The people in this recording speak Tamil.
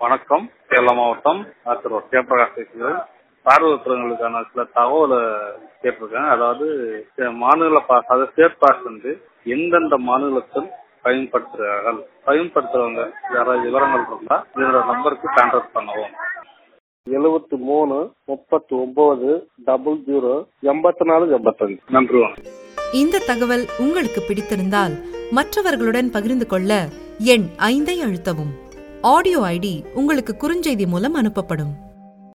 வணக்கம் சேலம் மாவட்டம் ஆத்தூர் ஜெயபிரகாஷ் பேசுகிறேன் பார்வையற்றவங்களுக்கான சில தகவலை கேட்டிருக்கேன் அதாவது சே- மாநில பாஸ் அதாவது ஸ்டேட் பாஸ் வந்து எந்தெந்த மாநிலத்தில் பயன்படுத்துகிறார்கள் பயன்படுத்துறவங்க யாராவது விவரங்கள் இருந்தா இதோட நம்பருக்கு கான்டாக்ட் பண்ணவும் எழுபத்தி மூணு முப்பத்தி ஒன்பது டபுள் ஜீரோ எண்பத்தி நாலு எண்பத்தஞ்சு நன்றி வணக்கம் இந்த தகவல் உங்களுக்கு பிடித்திருந்தால் மற்றவர்களுடன் பகிர்ந்து கொள்ள எண் ஐந்தை அழுத்தவும் ஆடியோ ஐடி உங்களுக்கு குறுஞ்செய்தி மூலம் அனுப்பப்படும்